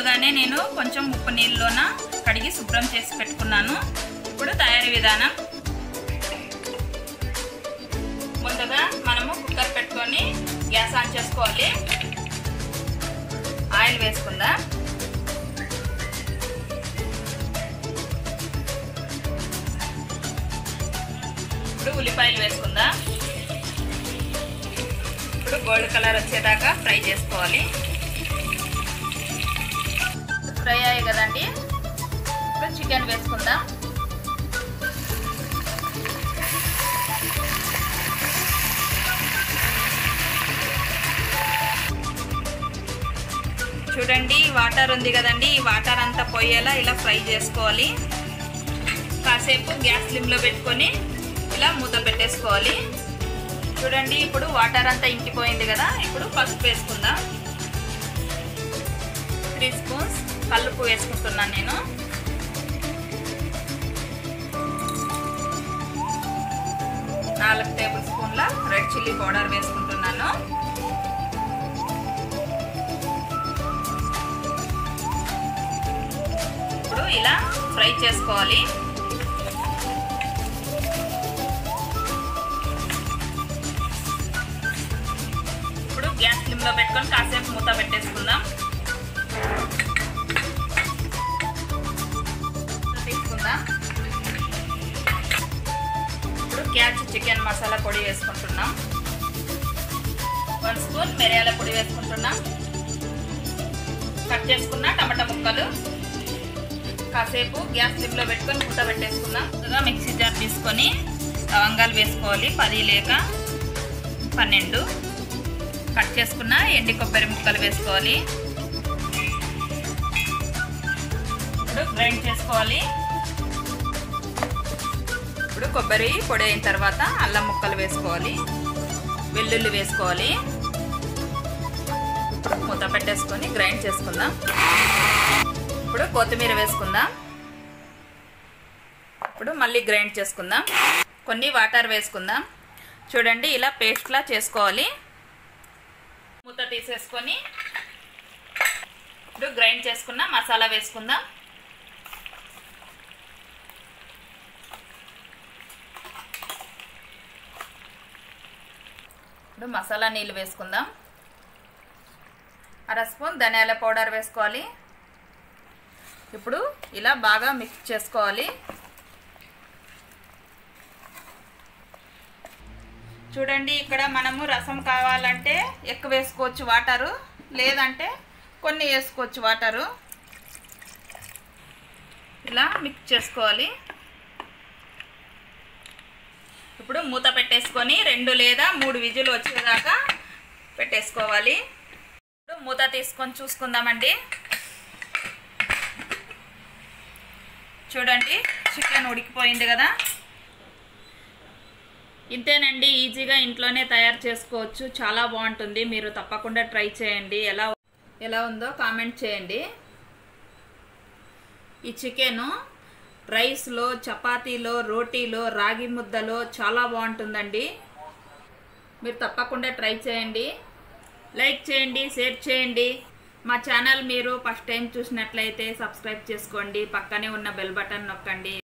ముందుగానే నేను కొంచెం ఉప్పు నీళ్ళలోన కడిగి శుభ్రం చేసి పెట్టుకున్నాను ఇప్పుడు తయారీ విధానం ముందుగా మనము కుక్కర్ పెట్టుకొని గ్యాస్ ఆన్ చేసుకోవాలి ఆయిల్ వేసుకుందా ఇప్పుడు ఉల్లిపాయలు వేసుకుందా ఇప్పుడు గోల్డ్ కలర్ వచ్చేదాకా ఫ్రై చేసుకోవాలి ఫ్రై అయ్యాయి కదండి ఇప్పుడు చికెన్ వేసుకుందాం చూడండి వాటర్ ఉంది కదండి ఈ వాటర్ అంతా పోయేలా ఇలా ఫ్రై చేసుకోవాలి కాసేపు గ్యాస్ స్లిమ్లో పెట్టుకొని ఇలా మూత పెట్టేసుకోవాలి చూడండి ఇప్పుడు వాటర్ అంతా ఇంకిపోయింది కదా ఇప్పుడు పసుపు వేసుకుందాం త్రీ స్పూన్స్ కల్లుపు వేసుకుంటున్నాను నేను నాలుగు టేబుల్ స్పూన్ల రెడ్ చిల్లీ పౌడర్ వేసుకుంటున్నాను ఇప్పుడు ఇలా ఫ్రై చేసుకోవాలి ఇప్పుడు గ్యాస్ స్లిమ్లో పెట్టుకొని కాసేపు మూత పెట్టేసుకుందాం తీసుకుందాం ఇప్పుడు క్యాచ్ చికెన్ మసాలా పొడి వేసుకుంటున్నాం వన్ స్పూన్ మిరియాల పొడి వేసుకుంటున్నాం కట్ చేసుకున్న టమాటా ముక్కలు కాసేపు గ్యాస్ స్లిమ్లో పెట్టుకొని మూత పెట్టేసుకుందాం ముందుగా మిక్సీ జార్ తీసుకొని లవంగాలు వేసుకోవాలి పది లేక పన్నెండు కట్ చేసుకున్న ఎండి కొబ్బరి ముక్కలు వేసుకోవాలి ఇప్పుడు గ్రైండ్ చేసుకోవాలి ఇప్పుడు కొబ్బరి పొడి అయిన తర్వాత అల్లం ముక్కలు వేసుకోవాలి వెల్లుల్లి వేసుకోవాలి మూత పెట్టేసుకొని గ్రైండ్ చేసుకుందాం ఇప్పుడు కొత్తిమీర వేసుకుందాం ఇప్పుడు మళ్ళీ గ్రైండ్ చేసుకుందాం కొన్ని వాటర్ వేసుకుందాం చూడండి ఇలా పేస్ట్లా చేసుకోవాలి మూత తీసేసుకొని ఇప్పుడు గ్రైండ్ చేసుకున్న మసాలా వేసుకుందాం ఇప్పుడు మసాలా నీళ్ళు వేసుకుందాం అర స్పూన్ ధనియాల పౌడర్ వేసుకోవాలి ఇప్పుడు ఇలా బాగా మిక్స్ చేసుకోవాలి చూడండి ఇక్కడ మనము రసం కావాలంటే ఎక్కువ వేసుకోవచ్చు వాటరు లేదంటే కొన్ని వేసుకోవచ్చు వాటరు ఇలా మిక్స్ చేసుకోవాలి ఇప్పుడు మూత పెట్టేసుకొని రెండు లేదా మూడు విజులు వచ్చేదాకా పెట్టేసుకోవాలి ఇప్పుడు మూత తీసుకొని చూసుకుందామండి చూడండి చికెన్ ఉడికిపోయింది కదా ఇంతేనండి ఈజీగా ఇంట్లోనే తయారు చేసుకోవచ్చు చాలా బాగుంటుంది మీరు తప్పకుండా ట్రై చేయండి ఎలా ఎలా ఉందో కామెంట్ చేయండి ఈ చికెను రైస్లో చపాతీలో రోటీలో రాగి ముద్దలో చాలా బాగుంటుందండి మీరు తప్పకుండా ట్రై చేయండి లైక్ చేయండి షేర్ చేయండి మా ఛానల్ మీరు ఫస్ట్ టైం చూసినట్లయితే సబ్స్క్రైబ్ చేసుకోండి పక్కనే ఉన్న బెల్ బటన్ నొక్కండి